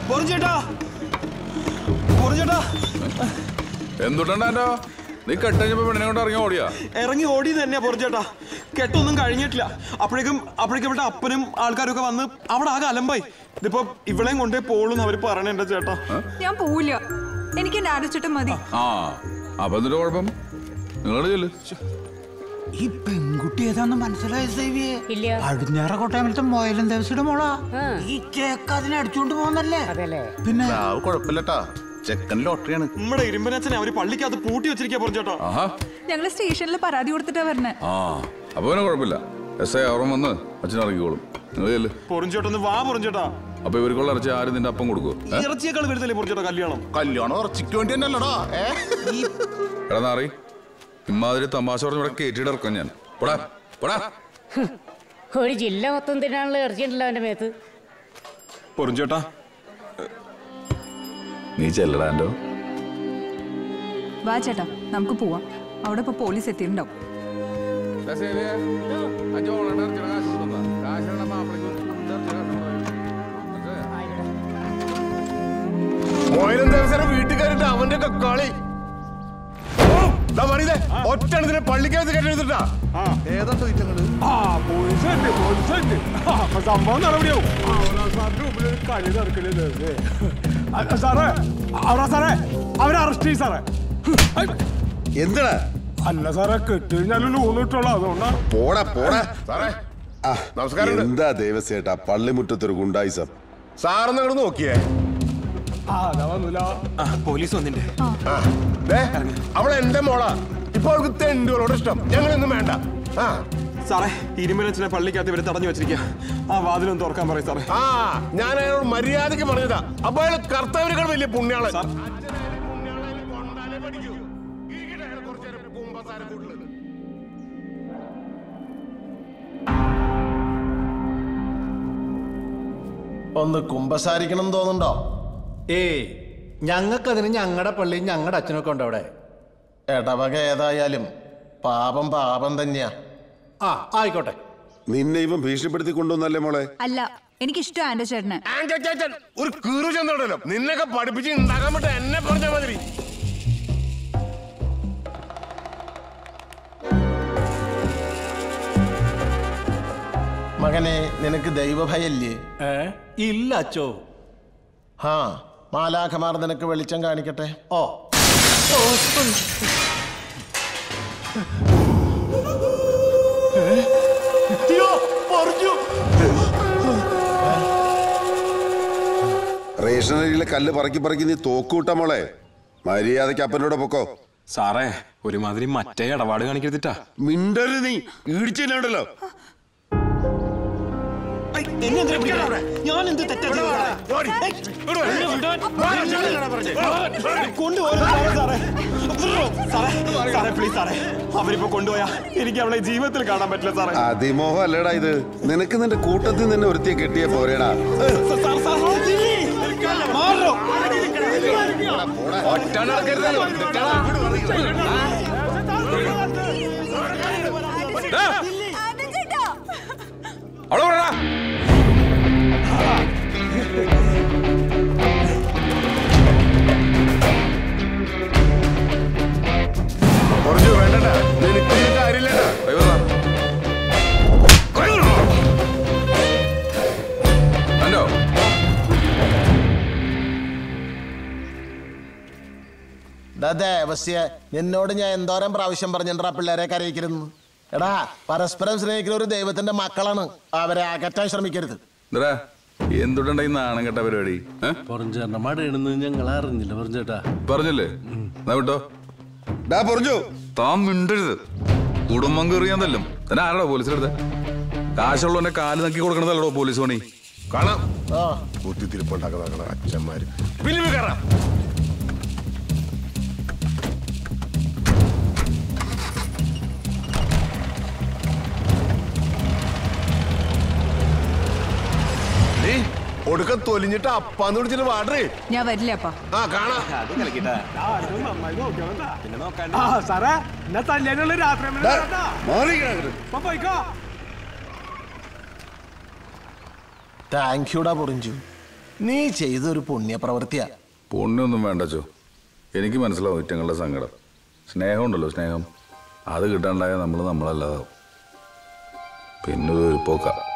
പൊറിഞ്ചേട്ടാ പൊറിഞ്ചേട്ടാ എന്തുട്ടാ നീ കെട്ടഞ്ഞപ്പോ പെണ്ണിനെ കൊണ്ട് ഇറങ്ങി ഓടിയാ ഇറങ്ങി ഓടി തന്നെയാ പൊറിഞ്ചേട്ടാ കെട്ടൊന്നും കഴിഞ്ഞിട്ടില്ല അപ്പോഴേക്കും അപ്പോഴേക്കും ഇവിടെ അപ്പനും ആൾക്കാരും ഒക്കെ വന്ന് അവിടെ ആകെ അലമ്പായി ഇതിപ്പോ ഇവളെയും കൊണ്ടേ പോളൂന്ന് അവര് പറയണ എന്റെ ചേട്ടാ ഞാൻ പോവില്ല എനിക്ക് എന്റെ ആരച്ചിട്ട് മതി ആ അപ്പൊ എന്തൊരു കുഴപ്പം നിങ്ങള് ചെല്ല് ഈ പെൺകുട്ടി ഏതാന്ന് മനസ്സിലായ സേവിയെ ഇല്ല അടിഞ്ഞാറ കോട്ടയമലത്തെ മോയലും ദേവസിയുടെ മോളാ ഈ കേക്ക് അതിനെ അടിച്ചോണ്ട് പോകുന്നല്ലേ പിന്നെ രാവ് കുഴപ്പമില്ലട്ടാ ചെക്കൻ ലോട്ടറിയാണ് നമ്മുടെ ഇരുമ്പനച്ഛനെ അവര് പള്ളിക്കകത്ത് പൂട്ടി വെച്ചിരിക്കാ പൊറിഞ്ചേട്ടാ ആഹാ ഞങ്ങള് സ്റ്റേഷനിൽ പരാതി കൊടുത്തിട്ടാ വരണേ ആ അപ്പൊ പിന്നെ കുഴപ്പമില്ല എസ് ഐ അവറും വന്ന് അച്ഛൻ ഇറങ്ങിക്കോളും നിങ്ങൾ ചെല്ല് പൊറിഞ്ചേട്ടൊന്ന് വാ പൊറിഞ്ചേട്ടാ അപ്പൊ ഇവർക്കുള്ള ഇറച്ചി ആരും നിന്റെ അപ്പം കൊടുക്കുവോ ഏ? ഇറച്ചിയേക്കാൾ വരുന്നില്ലേ പൊറിഞ്ചേട്ടാ കല്യാണം കല്യാണം ഉറച്ചിക്ക് വേണ്ടി തന്നെയല്ലടാ ഏ എടാ നാറി ഇമാതിരി തമാശ പറഞ്ഞ് ഇവിടെ കയറ്റിയിട്ട് ഇറക്കാം ഞാൻ പോടാ പോടാ ഒരു ജില്ല മൊത്തം തിന്നാനുള്ള ഇറച്ചിയുണ്ടല്ലോ അവന്റെ മേത്ത് പൊറിഞ്ചേട്ടാ നീ ചെല്ലടാ എൻ്റെ വാ ചേട്ടാ നമുക്ക് പോവാം അവിടെ ഇപ്പൊ പോലീസ് എത്തിയിട്ടുണ്ടാവും മോയിലും ദേവസേന വീട്ടിൽ കയറിട്ട് അവന്റെ ഒക്കെ കളി ഒറ്റണത്തിന് പള്ളിക്കകത്ത് കെട്ടിയെടുത്തിട്ടാ ഏതാ ചോദിച്ചത് ആ പോലീസ് ഉണ്ട് പോലീസ് ഉണ്ട് ആ, അപ്പൊ സംഭവം നടപടിയാവും അവിടെ സാറിന്റെ മുമ്പിൽ ഒരു കളി നടക്കണത് സാറേ അവിടെ സാറേ അവരെ അറസ്റ്റ് ചെയ്യും സാറേ എന്തിനാ അല്ല സാറേ കെട്ടി കഴിഞ്ഞാലും ലോൺ കിട്ടുള്ളൂ അതുകൊണ്ടാ പോടാ പോടാ സാറേ ആ, നമസ്കാരം എന്താ ദേവസേട്ടാ പള്ളിമുറ്റത്തൊരു ഗുണ്ടായിസം സാറൊന്ന് ഇങ്ങോട്ട് നോക്കിയേ ആ അതാ വന്നില്ല പോലീസ് വന്നിന്റെ ആ, ദേ, അവൾ എന്റെ മോളാ ഇപ്പൊ അവൾക്ക് തെണ്ടുകളോട് ഇഷ്ടം ഞങ്ങളൊന്നും വേണ്ട ആ സാറേ ഇരുമലച്ചനെ പള്ളിക്കകത്ത് ഇവര് തടഞ്ഞു വെച്ചിരിക്കുക ആ വാതിലൊന്ന് തുറക്കാൻ പറയും സാറേ ആ ഞാൻ അയാളോട് മര്യാദക്ക് പറഞ്ഞതാ അപ്പൊ അയാൾ കർത്താവിനേക്കാൾ വലിയ പുണ്യാള് സാർ. ഒന്ന് കുമ്പസാരിക്കണം തോന്നുന്നുണ്ടോ ഏയ് ഞങ്ങൾക്കതിന് ഞങ്ങളുടെ പള്ളിയും ഞങ്ങളുടെ അച്ഛനൊക്കെ ഉണ്ട് അവിടെ ഇടവക ഏതായാലും പാപം പാപം തന്നെയാ ആ ആയിക്കോട്ടെ നിന്നെ ഇവൻ ഭീഷണിപ്പെടുത്തി കൊണ്ടുവന്നല്ലേ മോളെ അല്ല എനിക്കിഷ്ടം ആന്റെ ചേട്ടനെ ആൻഡ് ചേച്ചൻ, ഒരു കീറു ചെന്നുണ്ടല്ലോ നിന്നൊക്കെ പഠിപ്പിച്ച് ഉണ്ടാക്കാൻ പറ്റും എന്നെ പറഞ്ഞ മാതിരി മകനെ നിനക്ക് ദൈവഭയല്ലേ ഏ ഇല്ല അച്ചോ ഹാ മാലാഖമാർ നിനക്ക് വെളിച്ചം കാണിക്കട്ടെ ഓ അയ്യോ, പറഞ്ഞു. റേഷനറിയിലെ കല്ല് പറക്കി പറക്കി നീ തോക്കൂട്ട മോളെ മര്യാദയ്ക്ക് അപ്പനോട് പൊക്കോ സാറേ ഒരുമാതിരി മറ്റേ ഇടപാട് കാണിക്കരുതിട്ടാ മിണ്ടരുത് നീ ഇടിച്ചില്ലണ്ടല്ലോ ഞാൻ എന്ത് തെറ്റാ സാറേ പ്ലീസ് സാറേ അവരിപ്പോ കൊണ്ടുപോയാ എനിക്ക് അവളെ ജീവിതത്തിൽ കാണാൻ പറ്റില്ല സാറേ അതിമോഹം അല്ലടാ ഇത് നിനക്ക് നിന്റെ കൂട്ടത്തിൽ നിന്നെ ഒരുത്തിയെ കെട്ടിയ പോരേടാ സാർ സാർ മാറോ അവിടെ വിടടാ. കുറച്ച് വേണ്ടട്ടാ നിനക്ക് ഈ കാര്യമില്ലട്ടാ കൈ വന്നാ. അല്ലോ ദാ ദേവസ്യ നിന്നോട് ഞാൻ എന്തോരം പ്രാവശ്യം പറഞ്ഞിട്ടാ പിള്ളേരെ കരയിക്കരുന്ന് എടാ പരസ്പരം സ്നേഹിക്കുന്ന ഒരു ദൈവത്തിന്റെ മക്കളാണ് അവരെ അകറ്റാൻ ശ്രമിക്കരുത് എന്താ എന്തുണ്ടാ ഈ നാണം കെട്ട പരിപാടി ഏ? പറഞ്ഞേട്ട മടയാണെന്ന് ഞങ്ങൾ അറിഞ്ഞില്ല പറഞ്ഞേട്ടാ പറഞ്ഞില്ലേ എന്നാ വിട്ടോ ഡാ പറഞ്ഞു താൻ മിണ്ടരുത് കുടുംബം കയറിയാൻ തല്ലും തന്നെ ആരാടോ പോലീസിലെടുത്ത് കാശുള്ളവന്റെ കാല് നക്കി കൊടുക്കണതല്ലോ പോലീസ് പണി കാണാം ആ കുത്തിത്തിരിപ്പുണ്ടാക്കുന്ന അച്ഛന്മാര് ഫിലിമ് കയറാം നീ ഒടുക്ക തൊലിഞ്ഞിട്ട് അപ്പാന്ന് വിളിച്ചിട്ട് വാടറേ ഞാൻ വരില്ല അപ്പാ ആ കാണാം ആ സാറേ എന്നാ തല്ലിയാനുള്ള രാത്രി മാറി പോയിക്കോ താങ്ക് യുടാ പൊറിഞ്ചു നീ ചെയ്തൊരു പുണ്യപ്രവൃത്തിയാ പുണ്യൊന്നും വേണ്ട ചോ എനിക്ക് മനസ്സിലാവും ഇറ്റങ്ങളുടെ സങ്കടം സ്നേഹമുണ്ടല്ലോ സ്നേഹം അത് കിട്ടാണ്ടായ നമ്മൾ നമ്മളല്ലാതാവും പിന്നെ ഒരു പോക്ക